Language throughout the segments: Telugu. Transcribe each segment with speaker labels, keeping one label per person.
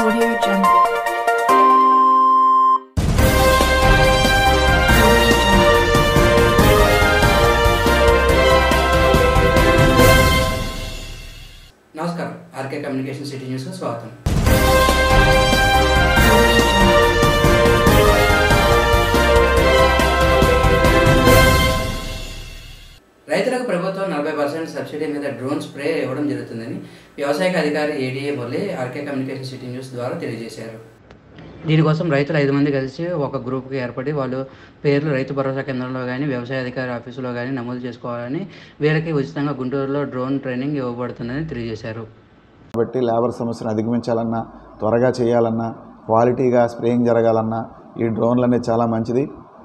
Speaker 1: Audio Jungle. Audio Jungle.
Speaker 2: నమస్కారం ఆర్కే కమ్యూనికేషన్ సిటీ న్యూస్కు స్వాగతం
Speaker 1: Audio Jungle.
Speaker 2: రైతులకు ప్రభుత్వం నలభై పర్సెంట్ సబ్సిడీ మీద డ్రోన్ స్ప్రే ఇవ్వడం జరుగుతుందని వ్యవసాయ అధికారి ADA Murali RK communication city news ద్వారా తెలియజేశారు దీనికోసం రైతులు ఐదు మంది కలిసి ఒక గ్రూప్కి ఏర్పడి వాళ్ళు పేర్లు రైతు భరోసా కేంద్రంలో కానీ వ్యవసాయ అధికారి ఆఫీసులో కానీ నమోదు చేసుకోవాలని వీళ్ళకి ఉచితంగా గుంటూరులో డ్రోన్ ట్రైనింగ్ ఇవ్వబడుతుందని తెలియజేశారు
Speaker 3: కాబట్టి లేబర్ సమస్యను అధిగమించాలన్నా త్వరగా చేయాలన్నా క్వాలిటీగా స్ప్రేయింగ్ జరగాలన్నా ఈ డ్రోన్లు అనేది చాలా మంచిది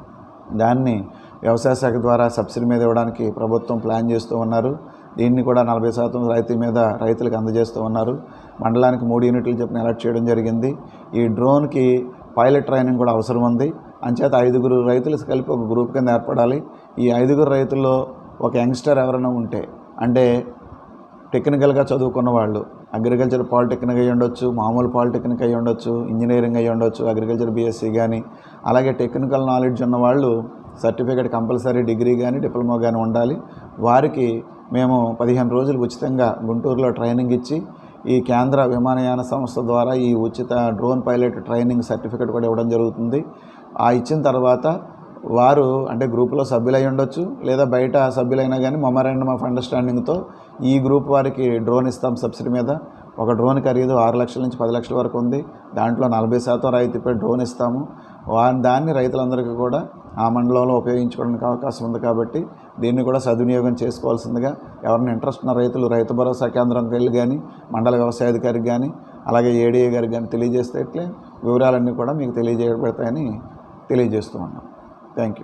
Speaker 3: దాన్ని వ్యవసాయ శాఖ ద్వారా సబ్సిడీ మీద ఇవ్వడానికి ప్రభుత్వం ప్లాన్ చేస్తూ ఉన్నారు దీన్ని కూడా నలభై శాతం రైతు మీద రైతులకు అందజేస్తూ ఉన్నారు మండలానికి మూడు యూనిట్లు చెప్పిన అలర్ట్ చేయడం జరిగింది ఈ డ్రోన్కి పైలట్ ట్రైనింగ్ కూడా అవసరం ఉంది అంచేత ఐదుగురు రైతులు కలిపి ఒక గ్రూప్ కింద ఏర్పడాలి ఈ ఐదుగురు రైతుల్లో ఒక యంగ్స్టర్ ఎవరైనా ఉంటే అంటే టెక్నికల్గా చదువుకున్న వాళ్ళు అగ్రికల్చర్ పాలిటెక్నిక్ అయ్యి ఉండొచ్చు మామూలు పాలిటెక్నిక్ అయ్యి ఉండొచ్చు ఇంజనీరింగ్ అయ్యి ఉండొచ్చు అగ్రికల్చర్ బీఎస్సీ కానీ అలాగే టెక్నికల్ నాలెడ్జ్ ఉన్న వాళ్ళు సర్టిఫికేట్ కంపల్సరీ డిగ్రీ కానీ డిప్లొమా కానీ ఉండాలి వారికి మేము పదిహేను రోజులు ఉచితంగా గుంటూరులో ట్రైనింగ్ ఇచ్చి ఈ కేంద్ర విమానయాన సంస్థ ద్వారా ఈ ఉచిత డ్రోన్ పైలట్ ట్రైనింగ్ సర్టిఫికేట్ కూడా ఇవ్వడం జరుగుతుంది ఆ ఇచ్చిన తర్వాత వారు అంటే గ్రూప్లో సభ్యులై ఉండొచ్చు లేదా బయట సభ్యులైనా కానీ మొమరాండమ్ ఆఫ్ అండర్స్టాండింగ్తో ఈ గ్రూప్ వారికి డ్రోన్ ఇస్తాం సబ్సిడీ మీద ఒక డ్రోన్ ఖరీదు ఆరు లక్షల నుంచి పది లక్షల వరకు ఉంది దాంట్లో నలభై శాతం రాయితీపై డ్రోన్ ఇస్తాము వా దాన్ని రైతులందరికీ కూడా ఆ మండలంలో ఉపయోగించుకోవడానికి అవకాశం ఉంది కాబట్టి దీన్ని కూడా సద్వినియోగం చేసుకోవాల్సిందిగా ఎవరైనా ఇంట్రెస్ట్ ఉన్న రైతులు రైతు భరోసా కేంద్రంకి వెళ్ళి కానీ మండల వ్యవసాయ అధికారికి కానీ అలాగే ఏడీఏ గారికి కానీ తెలియజేస్తే ఇట్లే వివరాలన్నీ కూడా మీకు తెలియజేయబడతాయని తెలియజేస్తూ ఉన్నాం థ్యాంక్ యూ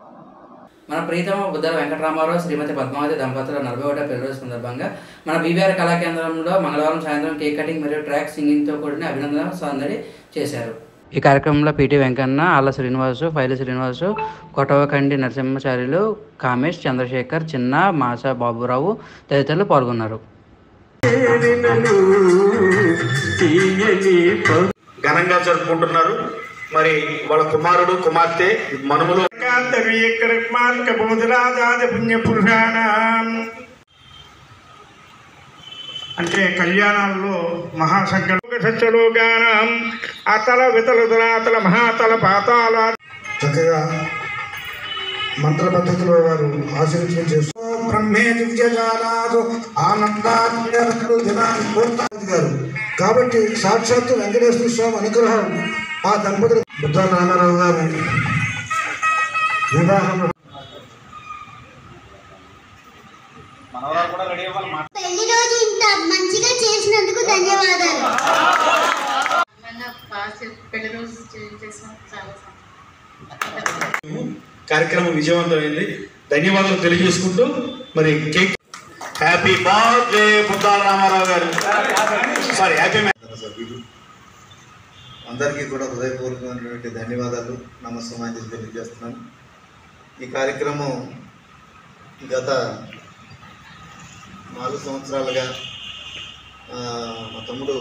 Speaker 2: మన ప్రీతమ బుద్ధల వెంకటరామారావు శ్రీమతి పద్మావతి దంపతుల నలభై ఒకటో పెళ్లి రోజు సందర్భంగా మన బీబీఆర్ కళా కేంద్రంలో మంగళవారం సాయంత్రం కేక్ కటింగ్ మరియు ట్రాక్ సింగింగ్తో కూడిన అభినందన సందడి చేశారు ఈ కార్యక్రమంలో పిటి వెంకన్న ఆళ్ళ శ్రీనివాసు ఫైలి శ్రీనివాసు కొటవకండి నరసింహచార్యులు కామేష్ చంద్రశేఖర్ చిన్న మాస బాబురావు తదితరులు పాల్గొన్నారు
Speaker 4: ఘనంగా జరుపుకుంటున్నారు మరి వాళ్ళ కుమారుడు కుమార్తె మనుములు
Speaker 5: అంటే కళ్యాణాల్లో మహాసంకల్ప సత్యలోకానం అతల వితల దురాతల మహాతల పాతాల
Speaker 6: చక్కగా మంత్ర పద్ధతిలో వారు ఆశీర్వచనం చేస్తూ బ్రహ్మే దివ్యజాలాదు ఆనందాత్మ్యరత్నులు దినాన్ని పూర్తాది గారు కాబట్టి సాక్షాత్తు వెంకటేశ్వర స్వామి అనుగ్రహం ఆ దంపతులు బుద్ధ నారాయణరావు గారు వివాహం
Speaker 7: పెళ్లి రోజు ఇంత మంచిగా చేసినందుకు ధన్యవాదాలు
Speaker 8: మన పాస్ పెళ్లి రోజు చే- చేసినందుకు చాలా సంతోషం.
Speaker 4: కార్యక్రమం విజయవంతమైంది ధన్యవాదాలు తెలియజేసుకుంటూ మరి cake happy birthday Buddhala Ramarao గారు సారీ హ్యాపీ
Speaker 9: సభ్యులు అందరికీ కూడా హృదయపూర్వకమైనటువంటి ధన్యవాదాలు నమస్సమాంజలి తెలియజేస్తున్నాను ఈ కార్యక్రమం గత నాలుగు సంవత్సరాలుగా ఆ, మా తమ్ముడు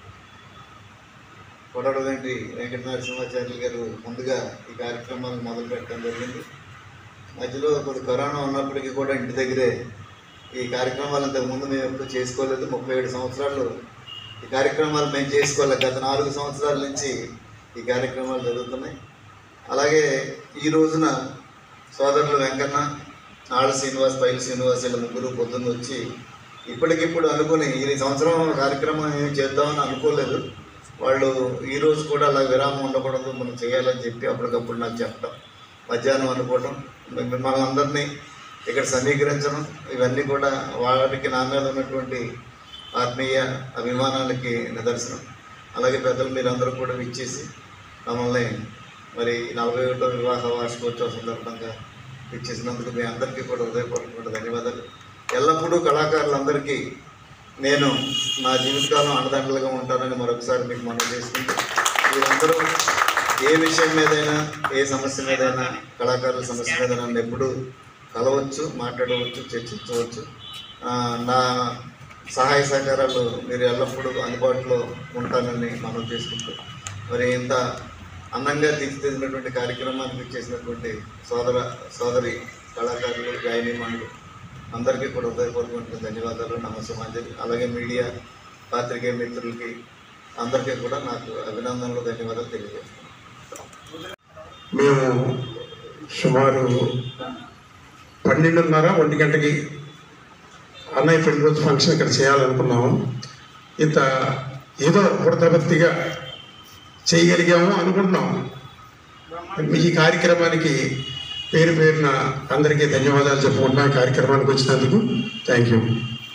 Speaker 9: కొడడు వెంకటి వెంకట నరసింహాచార్యులు గారు ముందుగా ఈ కార్యక్రమాలను మొదలు పెట్టడం జరిగింది మధ్యలో కొద్ది కరోనా ఉన్నప్పటికీ కూడా ఇంటి దగ్గరే ఈ కార్యక్రమాలు ఇంతకు ముందు మేము ఎప్పుడు చేసుకోలేదు ముప్పై ఏడు సంవత్సరాలు ఈ కార్యక్రమాలు మేము చేసుకోలేదు గత నాలుగు సంవత్సరాల నుంచి ఈ కార్యక్రమాలు జరుగుతున్నాయి అలాగే ఈ రోజున సోదరులు వెంకన్న నాళ్ళ శ్రీనివాస్ పైలు శ్రీనివాస్ వీళ్ళ ముగ్గురు పొద్దున్న వచ్చి ఇప్పటికిప్పుడు అనుకుని ఈ సంవత్సరం కార్యక్రమం ఏం చేద్దామని అనుకోలేదు వాళ్ళు ఈ రోజు కూడా అలా విరామం ఉండకూడదు మనం చేయాలని చెప్పి అప్పటికప్పుడు నాకు చెప్పడం మధ్యాహ్నం అనుకోవడం మిమ్మల్ని అందరినీ ఇక్కడ సమీకరించడం ఇవన్నీ కూడా వారికి నా మీద ఉన్నటువంటి ఆత్మీయ అభిమానాలకి నిదర్శనం అలాగే పెద్దలు మీరందరూ కూడా ఇచ్చేసి మమ్మల్ని మరి నలభై ఒకటో వివాహ వార్షికోత్సవ సందర్భంగా ఇచ్చేసినందుకు మీ అందరికీ కూడా హృదయపూర్వకమైన ధన్యవాదాలు ఎల్లప్పుడూ కళాకారులందరికీ నేను నా జీవితకాలం అండదండలుగా ఉంటానని మరొకసారి మీకు మనం చేసుకుంటూ మీరందరూ ఏ విషయం మీదైనా ఏ సమస్య మీదైనా కళాకారుల సమస్య మీద నన్ను ఎప్పుడూ కలవచ్చు మాట్లాడవచ్చు చర్చించవచ్చు ఆ, నా సహాయ సహకారాలు మీరు ఎల్లప్పుడూ అందుబాటులో ఉంటానని మనం చేసుకుంటూ మరి ఇంత అందంగా తీర్చిదిద్దినటువంటి కార్యక్రమానికి చేసినటువంటి సోదర సోదరి కళాకారులు గాయనిమానులు అందరికీ కూడా హృదయపూర్వకమైన ధన్యవాదాలు నమస్సమాంజలి అలాగే మీడియా పాత్రికేయ మిత్రులకి అందరికీ కూడా నాకు అభినందనలు ధన్యవాదాలు తెలియజేస్తున్నాను
Speaker 5: మేము సుమారు పన్నెండున్నర ఒంటి గంటకి అన్నయ్య పెళ్లి రోజు ఫంక్షన్ ఇక్కడ చేయాలనుకున్నాము ఇంత ఏదో పుడతభక్తిగా చేయగలిగాము అనుకుంటున్నాము ఈ కార్యక్రమానికి పేరు పేరున అందరికీ ధన్యవాదాలు చెప్పుకుంటున్నా ఈ కార్యక్రమానికి వచ్చినందుకు థ్యాంక్ యూ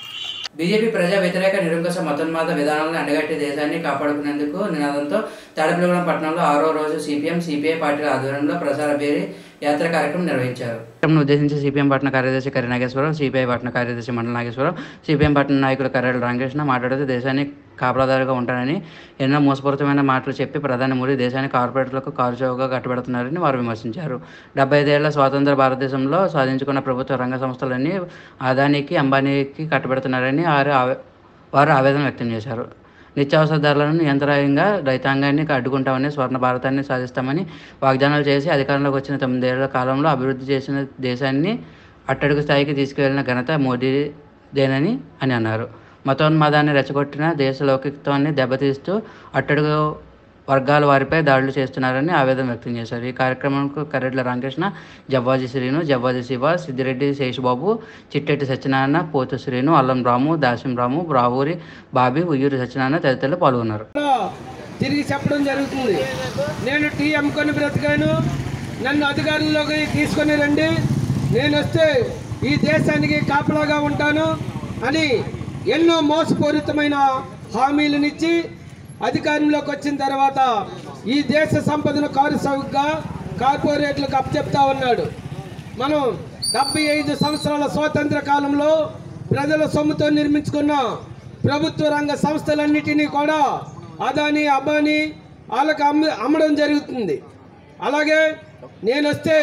Speaker 2: బీజేపీ ప్రజా వ్యతిరేక నిరంకుశ మతోన్మాద విధానాలను అండగట్టి దేశాన్ని కాపాడుకునేందుకు నినాదంతో తాడపిల్లగూడెం పట్టణంలో ఆరో రోజు సిపిఎం సిపిఐ పార్టీల ఆధ్వర్యంలో ప్రచార బేరీ యాత్ర కార్యక్రమం నిర్వహించారు కార్యక్రమం ఉద్దేశించి సిపిఎం పట్టణ కార్యదర్శి కరి నాగేశ్వరరావు సిపిఐ పట్టణ కార్యదర్శి మండల నాగేశ్వరరావు సిపిఎం పట్టణ నాయకులు కర్రెల రామకృష్ణ మాట్లాడుతూ దేశాన్ని కాపలాదారుగా ఉంటానని ఎన్నో మోసపూరితమైన మాటలు చెప్పి ప్రధాని మోడీ దేశాన్ని కార్పొరేట్లకు కారుచౌకగా కట్టబెడుతున్నారని వారు విమర్శించారు డెబ్బై ఐదేళ్ల స్వాతంత్ర భారతదేశంలో సాధించుకున్న ప్రభుత్వ రంగ సంస్థలన్నీ అదానికి అంబానీకి కట్టబెడుతున్నారని వారు ఆవే- వారు ఆవేదన వ్యక్తం చేశారు నిత్యావసర ధరలను నియంత్రణంగా రైతాంగాన్ని అడ్డుకుంటామని స్వర్ణ భారతాన్ని సాధిస్తామని వాగ్దానాలు చేసి అధికారంలోకి వచ్చిన తొమ్మిదేళ్ల కాలంలో అభివృద్ధి చేసిన దేశాన్ని అట్టడుగు స్థాయికి తీసుకువెళ్లిన ఘనత మోడీదేనని అని అన్నారు మతోన్మాదాన్ని రెచ్చగొట్టిన దేశ లౌకికత్వాన్ని దెబ్బతీస్తూ అట్టడుగు వర్గాల వారిపై దాడులు చేస్తున్నారని ఆవేదన వ్యక్తం చేశారు ఈ కార్యక్రమంకు కరెడ్ల రామకృష్ణ జవ్వాజీ శ్రీను జవ్వాజీ శివ సిద్దిరెడ్డి శేషబాబు చిట్టెట్టి సత్యనారాయణ పోతు శ్రీను అల్లం రాము దాసిం రాము రావూరి బాబీ ఉయ్యూరి సత్యనారాయణ తదితరులు పాల్గొన్నారు
Speaker 10: తిరిగి చెప్పడం జరుగుతుంది నేను టీ అమ్ముకొని బ్రతికాను నన్ను అధికారంలోకి తీసుకొని రండి నేను వస్తే ఈ దేశానికి కాపలాగా ఉంటాను అని ఎన్నో మోసపూరితమైన హామీలనిచ్చి అధికారంలోకి వచ్చిన తర్వాత ఈ దేశ సంపదను కారు సౌకగా కార్పొరేట్లకు అప్పచెప్తా ఉన్నాడు మనం డెబ్బై ఐదు సంవత్సరాల స్వాతంత్ర కాలంలో ప్రజల సొమ్ముతో నిర్మించుకున్న ప్రభుత్వ రంగ సంస్థలన్నిటినీ కూడా అదాని అబాని వాళ్ళకి అమ్మ అమ్మడం జరుగుతుంది అలాగే నేను వస్తే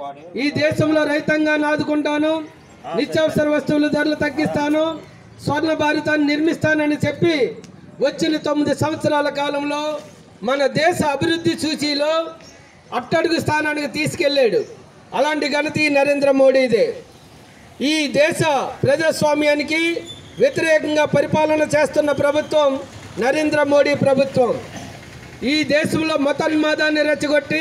Speaker 10: ఈ దేశంలో రైతాంగాన్ని ఆదుకుంటాను నిత్యావసర వస్తువుల ధరలు తగ్గిస్తాను స్వర్ణ భారతాన్ని నిర్మిస్తానని చెప్పి వచ్చిన తొమ్మిది సంవత్సరాల కాలంలో మన దేశ అభివృద్ధి సూచీలో అట్టడుగు స్థానానికి తీసుకెళ్ళాడు అలాంటి ఘనత ఈ నరేంద్ర మోడీదే ఈ దేశ ప్రజాస్వామ్యానికి వ్యతిరేకంగా పరిపాలన చేస్తున్న ప్రభుత్వం నరేంద్ర మోడీ ప్రభుత్వం ఈ దేశంలో మతోన్మాదాన్ని రెచ్చగొట్టి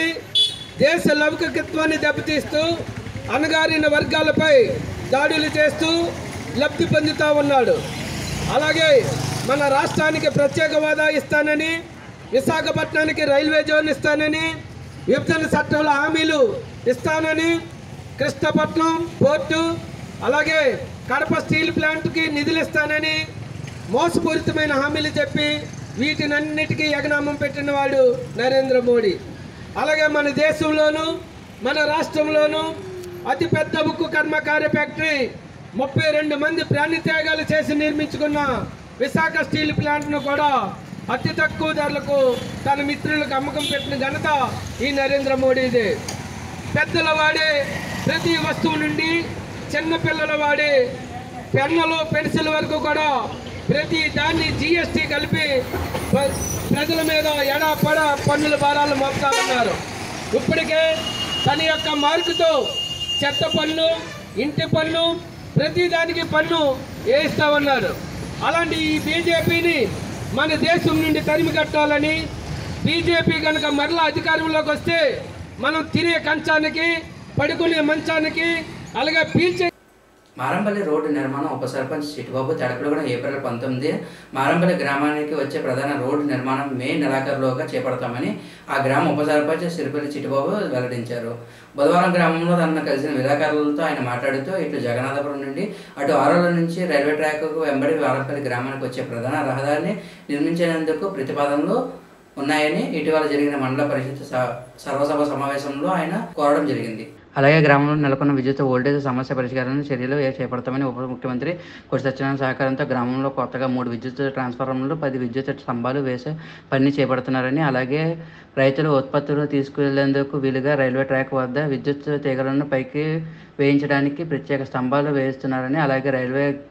Speaker 10: దేశ లౌకికత్వాన్ని దెబ్బతీస్తూ అణగారిన వర్గాలపై దాడులు చేస్తూ లబ్ధి పొందుతూ ఉన్నాడు అలాగే మన రాష్ట్రానికి ప్రత్యేక హోదా ఇస్తానని విశాఖపట్నానికి రైల్వే జోన్ ఇస్తానని విభజన చట్టంలో హామీలు ఇస్తానని కృష్ణపట్నం పోర్టు అలాగే కడప స్టీల్ ప్లాంట్కి నిధులు ఇస్తానని మోసపూరితమైన హామీలు చెప్పి వీటినన్నిటికీ ఎగనామం పెట్టిన వాడు నరేంద్ర మోడీ అలాగే మన దేశంలోనూ మన రాష్ట్రంలోనూ అతిపెద్ద ఉక్కు కర్మకార్య ఫ్యాక్టరీ ముప్పై రెండు మంది ప్రాణత్యాగాలు చేసి నిర్మించుకున్న విశాఖ స్టీల్ ప్లాంట్ను కూడా అతి తక్కువ ధరలకు తన మిత్రులకు అమ్మకం పెట్టిన ఘనత ఈ నరేంద్ర మోడీదే పెద్దల వాడే ప్రతి వస్తువు నుండి చిన్నపిల్లల వాడే పెన్నులు పెన్సిల్ వరకు కూడా ప్రతి దాన్ని జిఎస్టీ కలిపి ప్ర- ప్రజల మీద ఎడా పడ పన్నుల భారాలు మోపుతా ఉన్నారు ఇప్పటికే తన యొక్క మార్కుతో చెత్త పన్ను ఇంటి పన్ను ప్రతి దానికి పన్ను వేయిస్తా ఉన్నారు అలాంటి ఈ బీజేపీని మన దేశం నుండి తరిమి కట్టాలని బీజేపీ కనుక మరలా అధికారంలోకి వస్తే మనం తినే కంచానికి పడుకునే మంచానికి అలాగే పీల్చే
Speaker 2: మారంపల్లి రోడ్డు నిర్మాణం ఉప సర్పంచ్ చిట్టుబాబు తడకలుగూడ ఏప్రిల్ పంతొమ్మిది మారంపల్లి గ్రామానికి వచ్చే ప్రధాన రోడ్డు నిర్మాణం మే నెలాఖరులోగా చేపడతామని ఆ గ్రామ ఉప సర్పంచ్ సిరిపల్లి చిట్టుబాబు వెల్లడించారు బుధవారం గ్రామంలో తనను కలిసిన విలేకరులతో ఆయన మాట్లాడుతూ ఇటు జగన్నాథపురం నుండి అటు ఆరోల నుంచి రైల్వే ట్రాక్కు వెంబడి వారంపల్లి గ్రామానికి వచ్చే ప్రధాన రహదారిని నిర్మించేందుకు ప్రతిపాదనలు ఉన్నాయని ఇటీవల జరిగిన మండల పరిషత్ స- సర్వసభ సమావేశంలో ఆయన కోరడం జరిగింది అలాగే గ్రామంలో నెలకొన్న విద్యుత్ వోల్టేజ్ సమస్య పరిష్కారానికి చర్యలు ఏ చేపడతామని ఉప ముఖ్యమంత్రి కొట్టి సత్యనారాయణ సహకారంతో గ్రామంలో కొత్తగా మూడు విద్యుత్ ట్రాన్స్ఫార్మర్లు పది విద్యుత్ స్తంభాలు వేసే పని చేపడుతున్నారని అలాగే రైతులు ఉత్పత్తులు తీసుకువెళ్లేందుకు వీలుగా రైల్వే ట్రాక్ వద్ద విద్యుత్ తీగలను పైకి వేయించడానికి ప్రత్యేక స్తంభాలు వేస్తున్నారని అలాగే రైల్వే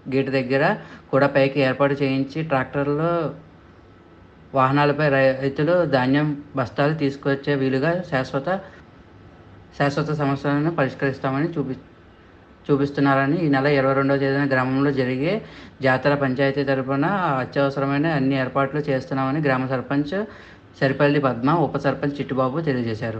Speaker 2: గేటు దగ్గర కూడా పైకి ఏర్పాటు చేయించి ట్రాక్టర్లో వాహనాలపై రైతులు ధాన్యం బస్తాలు తీసుకొచ్చే వీలుగా శాశ్వత శాశ్వత సమస్యలను పరిష్కరిస్తామని చూపి చూపిస్తున్నారని ఈ నెల ఇరవై రెండవ తేదీన గ్రామంలో జరిగే జాతర పంచాయతీ తరపున అత్యవసరమైన అన్ని ఏర్పాట్లు చేస్తున్నామని గ్రామ సర్పంచ్ సరిపల్లి పద్మ ఉప సర్పంచ్ చిట్టుబాబు తెలియజేశారు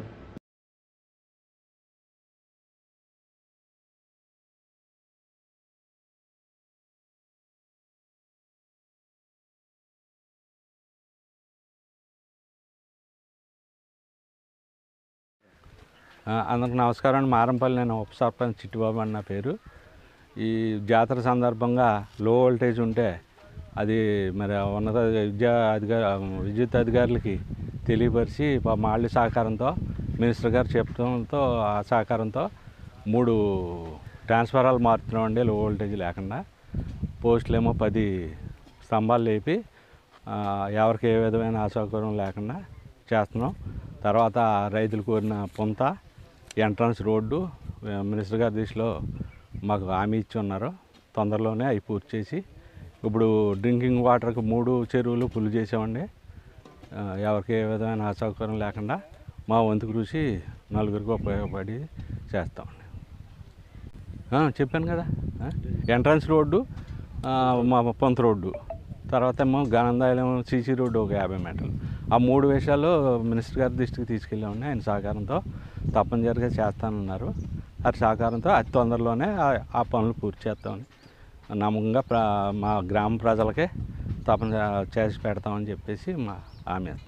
Speaker 11: ఆ, అందరికి నమస్కారం అండి మారంపల్లి నేను ఉప సర్పంచ్ చిట్టిబాబు అన్న పేరు ఈ జాతర సందర్భంగా లో వోల్టేజ్ ఉంటే అది మరి ఉన్నత విద్యా అధికార విద్యుత్ అధికారులకి తెలియపరిచి పా- మాళ్ళ సహకారంతో మినిస్టర్ గారు చెప్పడంతో ఆ సహకారంతో మూడు ట్రాన్స్ఫారాలు మారుతున్నామండి లో వోల్టేజ్ లేకుండా పోస్టులు ఏమో పది స్తంభాలు లేపి ఆ, ఎవరికి ఏ విధమైన అసౌకర్యం లేకుండా చేస్తున్నాం తర్వాత రైతులు కోరిన పొంత ఎంట్రన్స్ రోడ్డు ఆ, మినిస్టర్ గారి దిశలో మాకు హామీ ఇచ్చి ఉన్నారు తొందరలోనే అవి పూర్తి చేసి ఇప్పుడు డ్రింకింగ్ వాటర్కి మూడు చెరువులు ఫుల్ చేసామండి ఆ, ఎవరికి ఏ విధమైన అసౌకర్యం లేకుండా మా వంతు కృషి నలుగురికి ఉపయోగపడి చేస్తామండి ఆ, చెప్పాను కదా ఆ, ఎంట్రన్స్ రోడ్డు ఆ, మా పొంత రోడ్డు తర్వాత ఏమో గనందాయిలం సీసీ రోడ్డు ఒక యాభై మీటర్లు ఆ మూడు విషయాలు మినిస్టర్ గారి దృష్టికి తీసుకెళ్ళామండి ఆయన సహకారంతో తప్పనిసరిగా చేస్తానన్నారు వారి సహకారంతో అతి తొందరలోనే ఆ- ఆ పనులు పూర్తి చేస్తామని నమ్మకంగా ప్ర మా గ్రామ ప్రజలకే తప్పని చేసి పెడతామని చెప్పేసి మా హామీ ఇస్తున్నాం.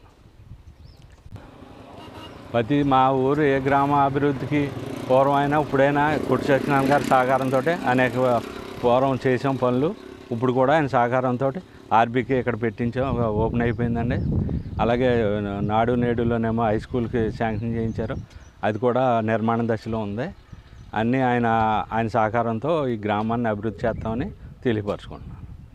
Speaker 11: ప్రతి మా ఊరు ఏ గ్రామ అభివృద్ధికి పూర్వం అయినా ఇప్పుడైనా కొట్టు సత్యనారాయణ గారి సహకారంతో అనేక పూర్వం చేసాం పనులు ఇప్పుడు కూడా ఆయన సహకారంతో ఆర్బీకి ఇక్కడ పెట్టించాం ఓపెన్ అయిపోయిందండి అలాగే నాడు నేడులోనేమో హై స్కూల్కి శాంక్షన్ చేయించారు అది కూడా నిర్మాణ దశలో ఉంది అన్నీ ఆయన ఆయన సహకారంతో ఈ గ్రామాన్ని అభివృద్ధి చేస్తామని తెలియపరచుకుంటున్నాను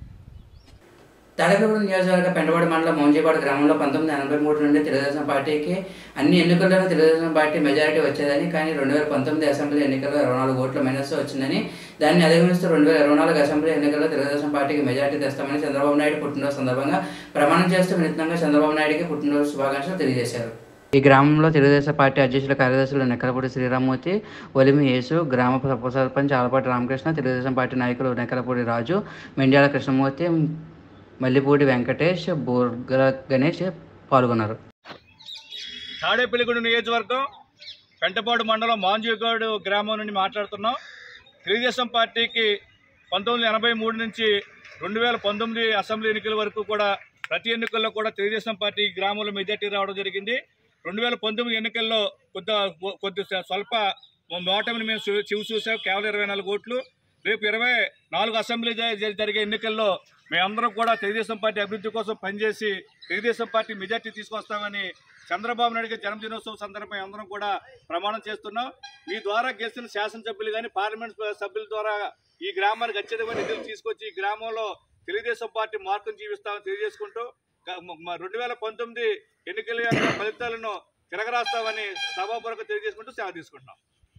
Speaker 2: తాడేపల్లి నియోజకవర్గ పెంటవాడ మండలం మౌంజీపాడు గ్రామంలో పంతొమ్మిది ఎనభై మూడు నుండి తెలుగుదేశం పార్టీకి అన్ని ఎన్నికల్లోనూ తెలుగుదేశం పార్టీ మెజారిటీ వచ్చేదని కానీ రెండు వేల పంతొమ్మిది అసెంబ్లీ ఎన్నికల్లో ఇరవై నాలుగు ఓట్ల మైనస్ వచ్చిందని దాన్ని అధిగమిస్తూ రెండు వేల ఇరవై నాలుగు అసెంబ్లీ ఎన్నికల్లో తెలుగుదేశం పార్టీకి మెజారిటీ తెస్తామని చంద్రబాబు నాయుడు పుట్టినరోజు సందర్భంగా ప్రమాణం చేస్తూ వినూత్నంగా చంద్రబాబు నాయుడికి పుట్టినరోజు శుభాకాంక్షలు తెలియజేశారు ఈ గ్రామంలో తెలుగుదేశం పార్టీ అధ్యక్షుల కార్యదర్శులు నెక్కలపూడి శ్రీరామూర్తి ఒలిమి యేసు గ్రామ ఉప సర్పంచ్ ఆలపాటి రామకృష్ణ తెలుగుదేశం పార్టీ నాయకులు నెక్కలపూడి రాజు మెండ్యాల కృష్ణమూర్తి మల్లిపూడి వెంకటేష్ బోర్గల గణేష్ పాల్గొన్నారు
Speaker 12: తాడేపల్లిగూడెం నియోజకవర్గం పెంటపాడు మండలం మాంజీగోడు గ్రామం నుండి మాట్లాడుతున్నాం తెలుగుదేశం పార్టీకి పంతొమ్మిది ఎనభై మూడు నుంచి రెండు వేల పంతొమ్మిది అసెంబ్లీ ఎన్నికల వరకు కూడా ప్రతి ఎన్నికల్లో కూడా తెలుగుదేశం పార్టీ ఈ గ్రామంలో మెజార్టీ రావడం జరిగింది రెండు వేల పంతొమ్మిది ఎన్నికల్లో కొద్ది కొద్ది స్వల్ప ఓటమిని మేము చూ- చూసి చూసాం కేవలం ఇరవై నాలుగు ఓట్లు రేపు ఇరవై నాలుగు అసెంబ్లీ జ- జ- జరిగే ఎన్నికల్లో మేమందరం కూడా తెలుగుదేశం పార్టీ అభివృద్ధి కోసం పనిచేసి తెలుగుదేశం పార్టీ మెజార్టీ తీసుకొస్తామని చంద్రబాబు నాయుడు గారి జన్మదినోత్సవం సందర్భంగా అందరం కూడా ప్రమాణం చేస్తున్నాం మీ ద్వారా గెలిచిన శాసనసభ్యులు కానీ పార్లమెంట్ సభ్యుల ద్వారా ఈ గ్రామానికి ఖచ్చితమైన నిధులు తీసుకొచ్చి ఈ గ్రామంలో తెలుగుదేశం పార్టీ మార్పును జీవిస్తామని తెలియజేసుకుంటూ రెండు వేల పంతొమ్మిది ఎన్నికల యొక్క ఫలితాలను తిరగరాస్తామని సభాపూర్వక తెలియజేసుకుంటూ సేవ తీసుకుంటున్నాం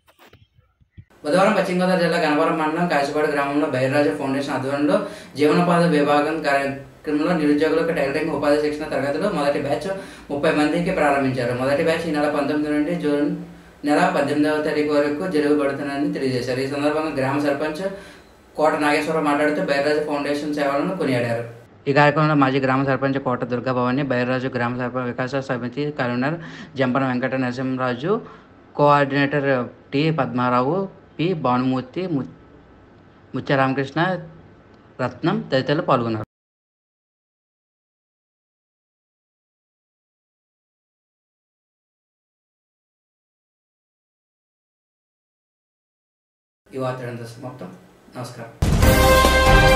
Speaker 2: బుధవారం పశ్చిమ గోదావరి జిల్లా గణపురం మండలం కాశీపాడు గ్రామంలో బైర్రాజ ఫౌండేషన్ ఆధ్వర్యంలో జీవనోపాధి విభాగం కార్యక్రమంలో నిరుద్యోగులకు టైలరింగ్ ఉపాధి శిక్షణ తరగతులు మొదటి బ్యాచ్ ముప్పై మందికి ప్రారంభించారు మొదటి బ్యాచ్ ఈ నెల పంతొమ్మిది నుండి జూన్ నెల పద్దెనిమిదవ తారీఖు వరకు జరుగుబడుతుందని తెలియజేశారు ఈ సందర్భంగా గ్రామ సర్పంచ్ కోట నాగేశ్వరరావు మాట్లాడుతూ బైర్రాజ ఫౌండేషన్ సేవలను కొనియాడారు ఈ కార్యక్రమంలో మాజీ గ్రామ సర్పంచ్ కోట దుర్గాభవాని బైర్రాజు గ్రామ సర్పంచ్ వికాస సమితి convener Jampana Venkata Narasimharaju coordinator T Padmarao P Bhanumurthy ము- ముత్య రామకృష్ణ రత్నం తదితరులు పాల్గొన్నారు ఈ వార్త సమాప్తం నమస్కారం